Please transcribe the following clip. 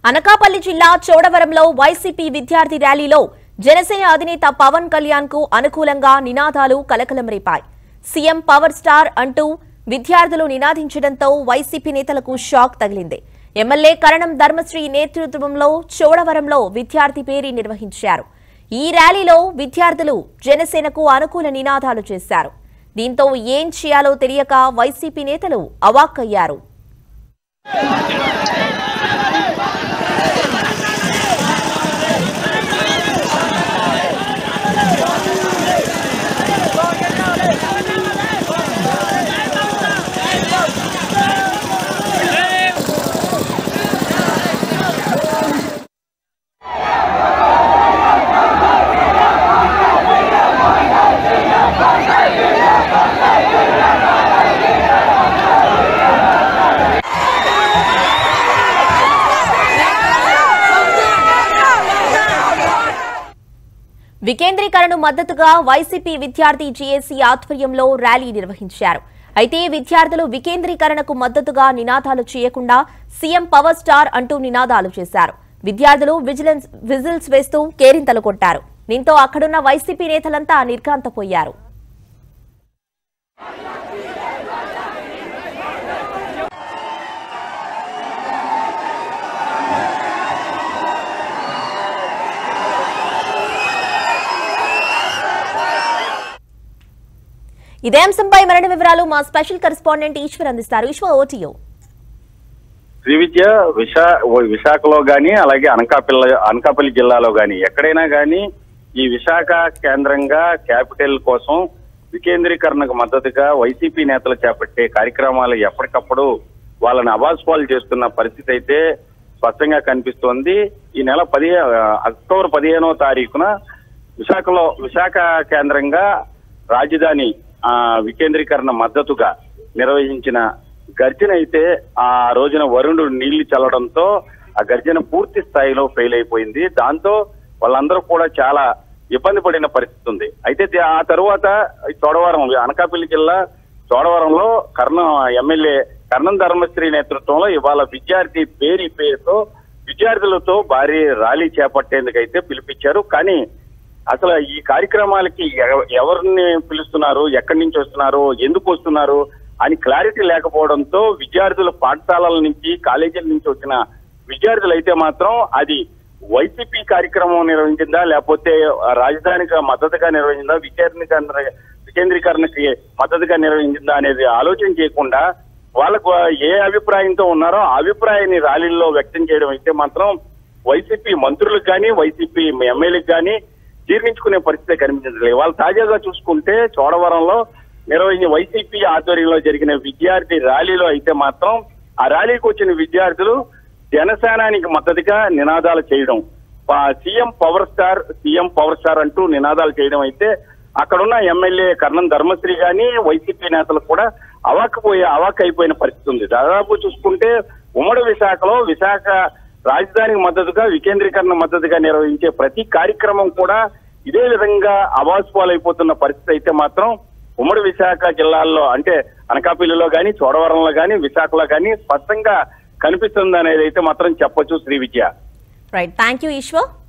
అనకాపల్లి జిల్లా చోడవరంలో వైసీపీ విద్యార్థి ర్యాలీలో జనసేన అధినేత పవన్ కళ్యాణ్ కు అనుకూలంగా నినాదాలు కలకలం రేపాయి సీఎం పవర్ స్టార్ అంటూ విద్యార్థులు నినాదించడంతో వైసీపీ నేతలకు షాక్ తగిలింది ఎమ్మెల్యే కరణం ధర్మశ్రీ నేతృత్వంలో చోడవరంలో విద్యార్థి పేరీ నిర్వహించారు ఈ ర్యాలీలో విద్యార్థులు జనసేనకు అనుకూల నినాదాలు చేశారు దీంతో ఏం చేయాలో తెలియక వైసీపీ నేతలు అవాక్కయ్యారు వికేంద్రీకరణకు మద్దతుగా వైసీపీ విద్యార్థి జేఏసీ ఆధ్వర్యంలో ర్యాలీ నిర్వహించారు అయితే విద్యార్థులు వికేంద్రీకరణకు మద్దతుగా నినాదాలు చేయకుండా సీఎం పవర్ స్టార్ అంటూ నినాదాలు చేశారు విద్యార్థులు విజిలెన్స్ విజిల్స్ వేస్తూ కేరింతలు కొట్టారు దీంతో అక్కడున్న వైసీపీ నేతలంతా నిర్ఘాంతపోయారు ఇదే అంశంపై మరిన్ని వివరాలు మా స్పెషల్ కరెస్పాండెంట్ ఈశ్వర్ అందిస్తారు ఈశ్వర్ ఓటీయో శ్రీ విద్య విశా ఓ- విశాఖలో గాని అలాగే అనకాపల్లి అనకాపల్లి జిల్లాలో గాని ఎక్కడైనా గాని ఈ విశాఖ కేంద్రంగా క్యాపిటల్ కోసం వికేంద్రీకరణకు మద్దతుగా వైసీపీ నేతలు చేపట్టే కార్యక్రమాలు ఎప్పటికప్పుడు వాళ్ళని అవాస్పాలు చేస్తున్న పరిస్థితి అయితే స్పష్టంగా కనిపిస్తోంది ఈ నెల పది అక్టోబర్ పదిహేనో తారీఖున విశాఖలో విశాఖ కేంద్రంగా రాజధాని ఆ, వికేంద్రీకరణ మద్దతుగా నిర్వహించిన గర్జన అయితే ఆ రోజున వరుణుడు నీళ్లు చల్లడంతో ఆ గర్జన పూర్తి స్థాయిలో ఫెయిల్ అయిపోయింది దాంతో వాళ్ళందరూ కూడా చాలా ఇబ్బంది పడిన పరిస్థితి ఉంది అయితే ది- ఆ తరువాత ఈ చోడవరం అనకాపల్లి జిల్లా చోడవరంలో కర్ణం ఎమ్మెల్యే కర్ణం ధర్మశ్రీ నేతృత్వంలో ఇవాళ విద్యార్థి పేరు పేరుతో విద్యార్థులతో భారీ ర్యాలీ చేపట్టేందుకైతే పిలిపించారు కానీ అసలు ఈ కార్యక్రమాలకి ఎవ- ఎవరిని పిలుస్తున్నారు ఎక్కడి నుంచి వస్తున్నారు ఎందుకు వస్తున్నారు అని క్లారిటీ లేకపోవడంతో విద్యార్థుల పాఠశాలల నుంచి కాలేజీల నుంచి వచ్చిన విద్యార్థులు అయితే మాత్రం అది వైసీపీ కార్యక్రమం నిర్వహించిందా లేకపోతే రాజధానికి మద్దతుగా నిర్వహించిందా వికేంద్రీకరణ వికేంద్రీకరణకి మద్దతుగా నిర్వహించిందా అనేది ఆలోచన చేయకుండా వాళ్ళకు ఏ అభిప్రాయంతో ఉన్నారో ఆ అభిప్రాయాన్ని ర్యాలీల్లో వ్యక్తం చేయడం అయితే మాత్రం వైసీపీ మంత్రులకు కానీ వైసీపీ ఎమ్మెల్యేలకు కానీ జీర్ణించుకునే పరిస్థితి కనిపించలేదు ఇవాళ తాజాగా చూసుకుంటే చోడవరంలో నిర్వహించిన వైసీపీ ఆధ్వర్యంలో జరిగిన విద్యార్థి ర్యాలీలో అయితే మాత్రం ఆ ర్యాలీకి వచ్చిన విద్యార్థులు జనసేనానికి మద్దతుగా నినాదాలు చేయడం ప- CM power star CM power star అంటూ నినాదాలు చేయడం అయితే అక్కడున్న ఎమ్మెల్యే కర్ణం ధర్మశ్రీ గాని వైసీపీ నేతలు కూడా అవాకపోయే అవాక్ అయిపోయిన పరిస్థితి ఉంది దాదాపు చూసుకుంటే ఉమ్మడి విశాఖలో విశాఖ రాజధానికి మద్దతుగా వికేంద్రీకరణ మద్దతుగా నిర్వహించే ప్రతి కార్యక్రమం కూడా ఇదే విధంగా అవాస్పాలైపోతున్న పరిస్థితి అయితే మాత్రం ఉమ్మడి విశాఖ జిల్లాల్లో అంటే అనకాపల్లిలో గాని చోడవరంలో గాని విశాఖలో గాని స్పష్టంగా కనిపిస్తుంది అనేది అయితే మాత్రం చెప్పొచ్చు Sri Vidya right thank you Eshwar